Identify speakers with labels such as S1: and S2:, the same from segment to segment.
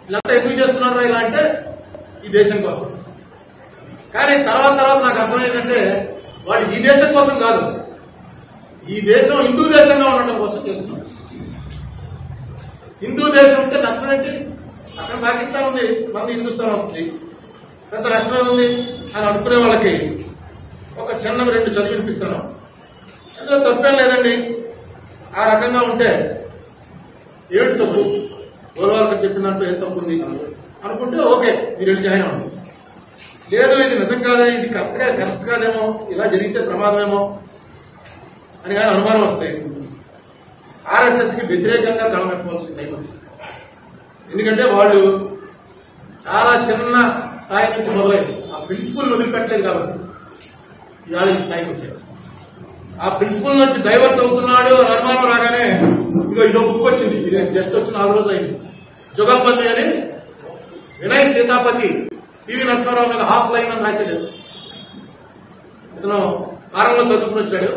S1: వీళ్ళంతా ఎందుకు చేస్తున్నారు ఇలా అంటే ఈ దేశం కోసం కానీ తర్వాత తర్వాత నాకు అర్థమైందంటే వాడు ఈ దేశం కోసం కాదు ఈ దేశం హిందూ దేశంగా ఉండటం కోసం చేస్తున్నాడు హిందూ దేశం ఉంటే నష్టం ఏంటి అక్కడ పాకిస్తాన్ ఉంది మంది హిందుస్థాన్ ఉంది పెద్ద నష్టం ఏముంది అని అనుకునే వాళ్ళకి ఒక చిన్న రెండు చదివి వినిపిస్తున్నాం అందులో తప్పేం లేదండి ఆ రకంగా ఉంటే ఏడు తప్పు గౌరవాలకు చెప్పిన దాంట్లో ఏం తప్పు ఉంది అనుకుంటే ఓకే మీరు వెళ్ళి జాయిన్ అవ్వండి లేదు ఇది నిజం కాదే ఇది కరెక్ట్గా కరెక్ట్ కాదేమో ఇలా జరిగితే ప్రమాదమేమో అని కానీ అనుమానం వస్తే ఆర్ఎస్ఎస్ కి వ్యతిరేకంగా గడమెట్టుకోవాల్సిన టైం వచ్చింది ఎందుకంటే వాళ్ళు చాలా చిన్న స్థాయి నుంచి మొదలైంది ఆ ప్రిన్సిపల్ వదిలిపెట్టలేదు కాబట్టి ఇవాళ ఈ స్థాయికి వచ్చారు ఆ ప్రిన్సిపల్ నుంచి డైవర్ట్ అవుతున్నాడు అని అనుమానం రాగానే ఇదో ఇదో బుక్ వచ్చింది ఇది జస్ట్ వచ్చి నాలుగు రోజులు అయింది జుగల్బంది అని వినయ్ సీతాపతి పివి నరసింహారావు మీద హాఫ్ లైన్ అని రాశాడు ఇతను ఫారంలో చదువుకుని వచ్చాడు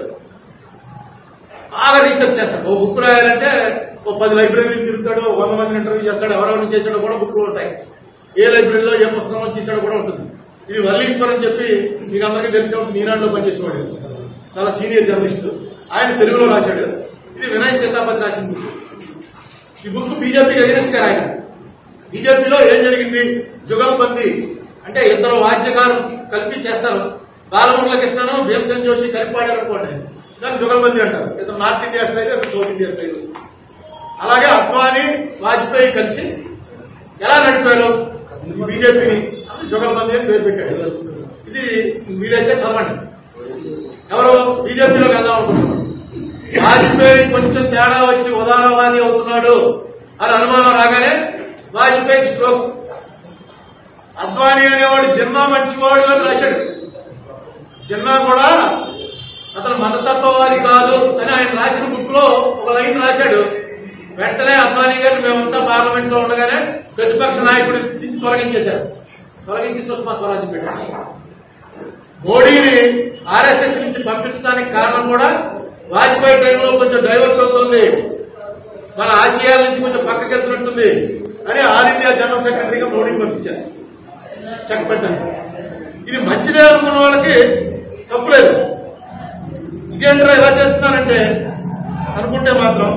S1: బాగా రీసెర్చ్ చేస్తాడు ఓ బుక్ రాయాలంటే ఓ పది లైబ్రరీలు తిరుగుతాడు ఓ వంద మంది ఇంటర్వ్యూ చేస్తాడు ఎవరెవరు చేసాడో కూడా బుక్లు ఉంటాయి ఏ లైబ్రరీలో ఏ పుస్తకంలో తీసాడో కూడా ఉంటుంది ఇది వల్లీశ్వర్ అని చెప్పి మీకు అందరికీ తెలిసే ఉంటుంది ఈనాడులో పనిచేసేవాడు చాలా సీనియర్ జర్నలిస్ట్ ఆయన తెలుగులో రాశాడు ఇది వినయ్ సీతాపతి రాసిన బుక్ ఈ బుక్ బీజేపీకి అగెనిస్ట్ గా రాయడం బీజేపీలో ఏం జరిగింది జుగల్బందీ అంటే ఇద్దరు వాద్యకారు కలిపి చేస్తారు బాలమురళ కృష్ణను భీమసేన్ జోషి కలిపి పాడారు అనుకోండి దాన్ని జుగల్బందీ అంటారు ఇద్దరు నార్త్ ఇండియా స్టైల్ ఇద్దరు సౌత్ ఇండియా స్టైల్ అలాగే అద్వానీ వాజ్పేయి కలిసి ఎలా నడిపారు బీజేపీని జుగల్బందీ అని పేరు పెట్టాడు ఇది వీలైతే చదవండి ఎవరు బీజేపీలోకి వెళ్దాం అనుకుంటున్నారు వాజ్పేయి కొంచెం తేడా వచ్చి ఉదారవాది అవుతున్నాడు అని అనుమానం రాగానే వాజ్పేయి స్ట్రోక్ అద్వానీ అనేవాడు జిన్నా మంచివాడు అని రాశాడు జిన్నా కూడా అతను మతతత్వవాది కాదు అని ఆయన రాసిన బుక్ లో ఒక లైన్ రాశాడు వెంటనే అద్వానీ గారిని మేమంతా పార్లమెంట్ లో ఉండగానే ప్రతిపక్ష నాయకుడు దించి తొలగించేశారు తొలగించి సుష్మా స్వరాజ్ పెట్టారు మోడీని ఆర్ఎస్ఎస్ నుంచి పంపించడానికి కారణం కూడా వాజ్పేయి టైంలో కొంచెం డైవర్ట్ అవుతుంది మన ఆసియాల నుంచి కొంచెం పక్కకెళ్తున్నట్టుంది అని ఆల్ ఇండియా జనరల్ సెక్రటరీగా మోడీని పంపించారు చెక్ పెట్టాను ఇది మంచిదే అనుకున్న వాళ్ళకి తప్పులేదు ఇదేంట్రా ఇలా చేస్తున్నారంటే అనుకుంటే మాత్రం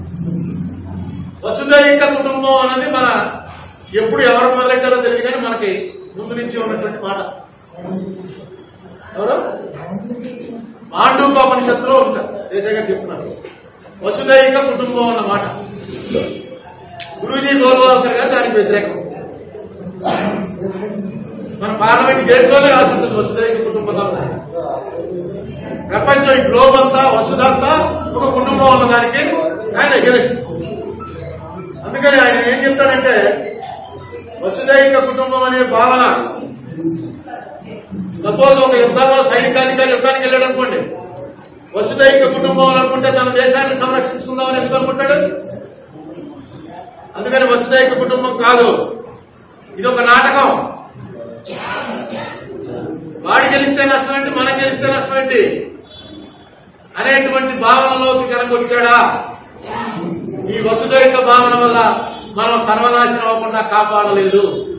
S1: వసుదైక కుటుంబం అన్నది మన ఎప్పుడు ఎవరు మొదలెట్టారో తెలియదు కానీ మనకి ముందు నుంచి ఉన్నటువంటి మాట ఎవరు మాండూకోపనిషత్తులో ఉంటారు దేశంగా చెప్తున్నారు వసుదైక కుటుంబం అన్నమాట గురూజీ గోల్వాల్కర్ గారు దానికి వ్యతిరేకం మన పార్లమెంట్ గేట్లోనే రాసింది వసుదైక కుటుంబం అని. ప్రపంచం ఈ గ్లోబ్ అంతా వసుదంతా ఒక కుటుంబం ఉన్నదానికి ఆయన ఎగరెస్ట్ అందుకని ఆయన ఏం చెప్తాడంటే వసుదైక కుటుంబం అనే భావన సపోజ్ ఒక యుద్ధంలో సైనికాధికారి యుద్ధానికి వెళ్ళాడు అనుకోండి వసుదైక కుటుంబం అని అనుకుంటే తన దేశాన్ని సంరక్షించుకుందామని ఎందుకు అనుకుంటాడు అందుకని వసుదైక కుటుంబం కాదు ఇది ఒక నాటకం వాడి గెలిస్తే నష్టం ఏంటి మనం గెలిస్తే నష్టం ఏంటి అనేటువంటి భావనలోకి కనుక వచ్చాడా ఈ వసుదైక భావన వల్ల మనం సర్వనాశనం అవ్వకుండా కాపాడలేదు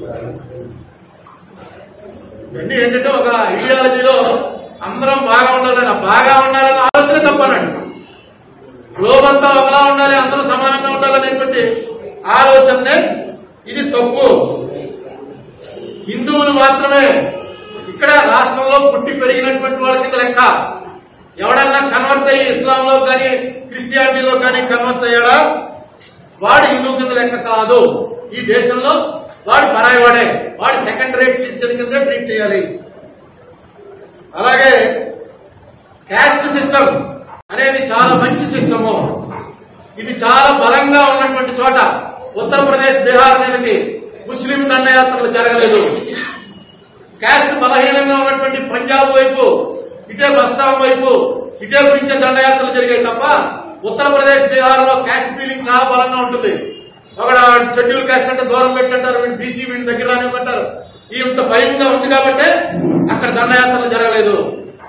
S1: ఇవన్నీ ఏంటంటే ఒక ఐడియాలజీలో అందరం బాగా ఉండాలని ఆ బాగా ఉండాలని ఆలోచన తప్పనండి గ్లోబ్ అంతా ఒకలా ఉండాలి అందరూ సమానంగా ఉండాలనేటువంటి ఆలోచనే ఇది తప్పు హిందువులు మాత్రమే ఇక్కడ రాష్ట్రంలో పుట్టి పెరిగినటువంటి వాళ్ళ కింద లెక్క ఎవడన్నా కన్వర్ట్ అయ్యి ఇస్లాంలో కానీ క్రిస్టియానిటీలో కానీ కన్వర్ట్ అయ్యాడా వాడు హిందూ కింద లెక్క కాదు ఈ దేశంలో వాడు పరాయి వాడే వాడు సెకండ్ రేట్ సిటిజన్ కింద ట్రీట్ చేయాలి అలాగే క్యాస్ట్ సిస్టమ్ అనేది చాలా మంచి సిస్టము ఇది చాలా బలంగా ఉన్నటువంటి చోట ఉత్తరప్రదేశ్ బీహార్ మీదకి ముస్లిం దండయాత్రలు జరగలేదు క్యాస్ట్ బలహీనంగా ఉన్నటువంటి పంజాబ్ వైపు ఇటే బస్తాం వైపు ఇటే నుంచే దండయాత్రలు జరిగాయి తప్ప ఉత్తరప్రదేశ్ బీహార్ లో క్యాస్ట్ ఫీలింగ్ చాలా బలంగా ఉంటుంది ఒక షెడ్యూల్ క్యాస్ట్ అంటే దూరం పెట్టంటారు వీడు బీసీ వీడి దగ్గర రానివ్వమంటారు ఈ ఇంత భయంగా ఉంది కాబట్టి అక్కడ దండయాత్రలు జరగలేదు